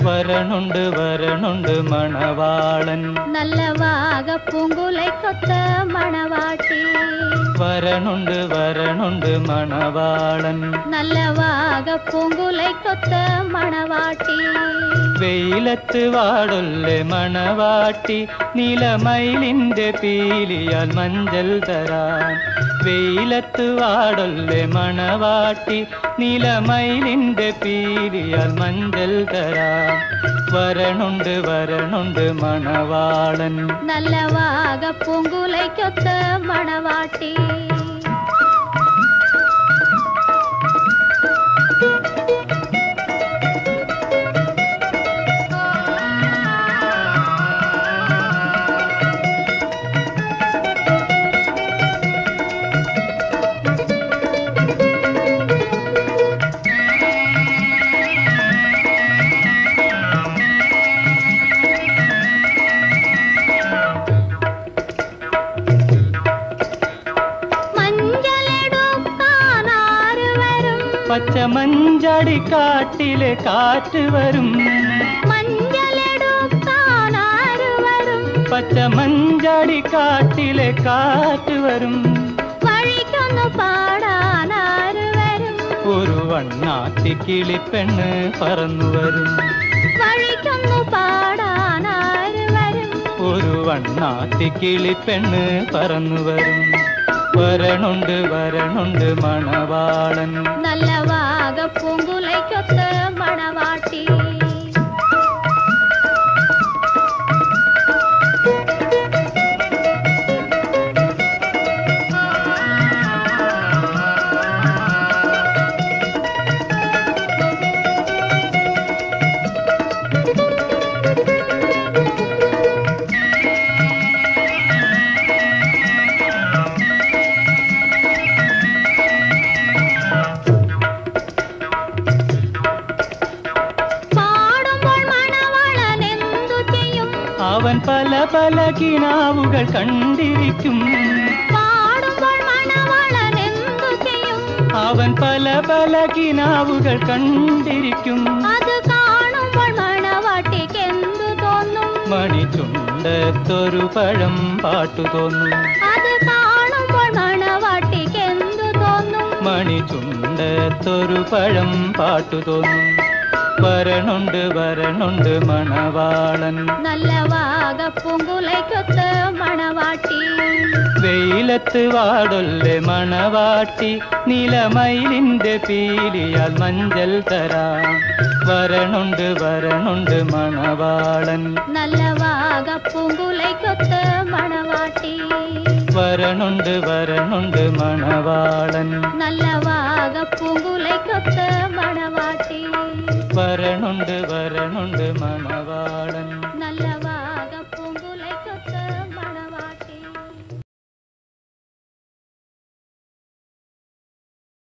വരണുണ്ട് വരണുണ്ട് മണവാളൻ നല്ല വാഗപ്പൂങ്കുലൈ കൊത്ത മണവാട്ടി വരണുണ്ട് വരണുണ്ട് മണവാളൻ നല്ല വാഗപ്പൂങ്കുലൈ കൊത്ത മണവാട്ടി വെയിലത്ത് വാടൊല്ലെ മണവാട്ടി നിലമയിലിന്റെ പീലിയാൽ മഞ്ചൽ തരാൻ വെയിലത്ത് വാടൊല്ലെ മണവാട്ടി നിലമയിലിന്റെ പീലിയാൽ മഞ്ചൽ തരാൻ വരണുണ്ട് വരണുണ്ട് മണവാളൻ നല്ല വാഗപ്പൂങ്കുലൈ കൊത്ത മണവാട്ടി മഞ്ചലെടുക്കാനാര് വരും പച്ചമഞ്ചാടി കാട്ടിലെ കാറ്റ് വരും മഞ്ചലെടുക്കാനാര് വരും പച്ചമഞ്ചാടി കാട്ടിലെ കാറ്റ് വരും വഴിക്കൊന്നു പാടാനാര് വരും ഒരു വണ്ണാത്തി കിളിപ്പെണ്ണ് പറന്നു വരും വഴിക്കൊന്നു പാടാനാര് വരും ഒരു വണ്ണാത്തി കിളിപ്പെണ്ണ് പറന്നു വരും വരണുണ്ട് വരണുണ്ട് മണവാളൻ നല്ല വാഗപ്പൂങ്കുലൈക്കൊത്ത് മണവാട്ടി പാടുമ്പോൾ മണവാളൻ എന്തു ചെയ്യും അവൻ പല പല കിനാവുകൾ കണ്ടിരിക്കും പാടുമ്പോൾ മണവാളൻ എന്തു ചെയ്യും അവൻ പല പല കിനാവുകൾ കണ്ടിരിക്കും അത് കാണുമ്പോൾ മണവാട്ടിക്ക് എന്തു തോന്നും മണിച്ചുണ്ടത്തൊരു പഴം പാട്ടു തോന്നും അത് കാണുമ്പോൾ മണവാട്ടിക്ക് എന്തു തോന്നും മണിച്ചുണ്ടത്തൊരു പഴം പാട്ടു തോന്നും വരണുണ്ട് വരണുണ്ട് മണവാളൻ നല്ല വാഗപ്പൂങ്കുലൈക്കൊത്ത് മണവാട്ടി വെയിലത്ത് വാടൊല്ലെ മണവാട്ടി നിലമയിലിന്റെ പീലിയാൽ മഞ്ചൽ തരാം വരണുണ്ട് വരണുണ്ട് മണവാളൻ നല്ല വാഗപ്പൂങ്കുലൈക്കൊത്ത് മണവാട്ടി വരണുണ്ട് വരണുണ്ട് മണവാളൻ നല്ല വാഗപ്പൂങ്കുലൈക്കൊത്ത് മണവാട്ടി വരണുണ്ട് വരണുണ്ട് മണവാളൻ നല്ല